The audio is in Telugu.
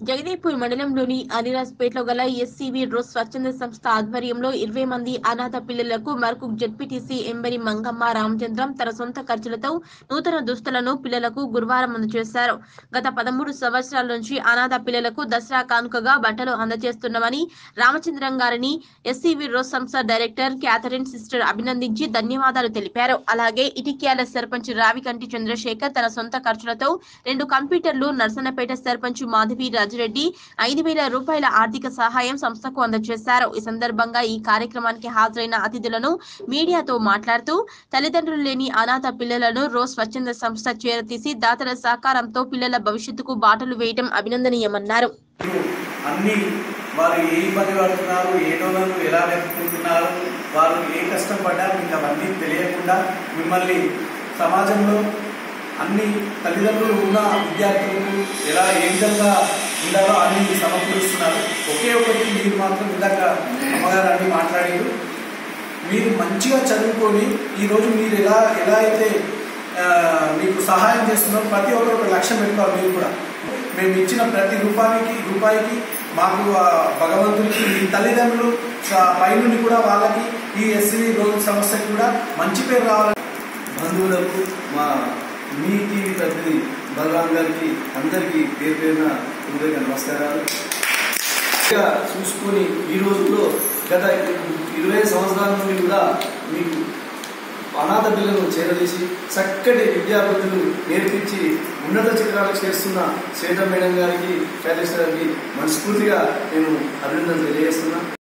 జగదేపూర్ మండలంలోని అనిరాజ్పేటలో గల ఎస్సీవీ రోజ్ స్వచ్ఛంద సంస్థ ఆధ్వర్యంలో ఇరవై మంది అనాథ పిల్లలకు మరకు జడ్పీటీసీ ఎంబరి మంగమ్మ రామచంద్రం తన సొంత ఖర్చులతో నూతన దుస్తులను పిల్లలకు గురువారం అందజేశారు గత పదమూడు సంవత్సరాల నుంచి అనాథ పిల్లలకు దసరా కానుకగా బట్టలు అందజేస్తున్నామని రామచంద్రం గారిని ఎస్సీవీ రోజ్ సంస్థ డైరెక్టర్ క్యాథరిన్ సిస్టర్ అభినందించి ధన్యవాదాలు తెలిపారు అలాగే ఇటిక్యాల సర్పంచ్ రావికంటి చంద్రశేఖర్ తన సొంత ఖర్చులతో రెండు కంప్యూటర్లు నర్సన్నపేట సర్పంచ్ మాధవి రాజిరెడ్డి ఐదు వేల రూపాయల ఆర్థిక సహాయం సంస్థకు అందజేశారు ఈ సందర్భంగా ఈ కార్యక్రమానికి హాజరైన అతిథులను మీడియాతో మాట్లాడుతూ తల్లిదండ్రులు లేని అనాథ పిల్లలను రోజ్ స్వచ్ఛంద సంస్థ చేరతీసి దాతల సహకారంతో పిల్లల భవిష్యత్తుకు బాటలు వేయడం అభినందనీయమన్నారు అన్ని వారు ఏ ఇబ్బంది పడుతున్నారు ఏ డోలను ఎలా వెతుకుంటున్నారు వారు ఏ కష్టం పడ్డారు మీకు అవన్నీ తెలియకుండా మిమ్మల్ని సమాజంలో అన్ని తల్లిదండ్రులు ఉన్న విద్యార్థులకు ఎలా ఏ విధంగా ఉండాలో అన్ని సమకూరుస్తున్నారు ఒకే ఒకటి మీరు మాత్రం ఇందాక అమ్మగారు అన్ని మాట్లాడారు మీరు మంచిగా చదువుకొని ఈరోజు మీరు ఎలా ఎలా అయితే ఆ, మీకు సహాయం చేస్తున్నారో ప్రతి ఒక్కరు ఒక లక్ష్యం పెట్టుకోవాలి మీరు కూడా మేము ఇచ్చిన ప్రతి రూపాయికి రూపాయికి మాకు ఆ భగవంతునికి మీ తల్లిదండ్రులు స- పైనుండి కూడా వాళ్ళకి ఈ ఎస్సీ రోజు సమస్యకి కూడా మంచి పేరు రావాలని బంధువులకు మా మీ టీవీ ప్రతినిధి బలరాం గారికి అందరికీ పేరు పేరున హృదయ నమస్కారాలు ఇంకా చూసుకొని ఈ రోజుల్లో గత ఇరవై సంవత్సరాల నుండి కూడా మీకు అనాథ పిల్లలను చేరదీసి చక్కటి విద్యాబుద్ధులు నేర్పించి ఉన్నత చిత్రాలకు చేస్తున్న శ్వేత మేడం గారికి ప్యాలెస్ గారికి మనస్ఫూర్తిగా నేను అభినందనలు తెలియజేస్తున్నా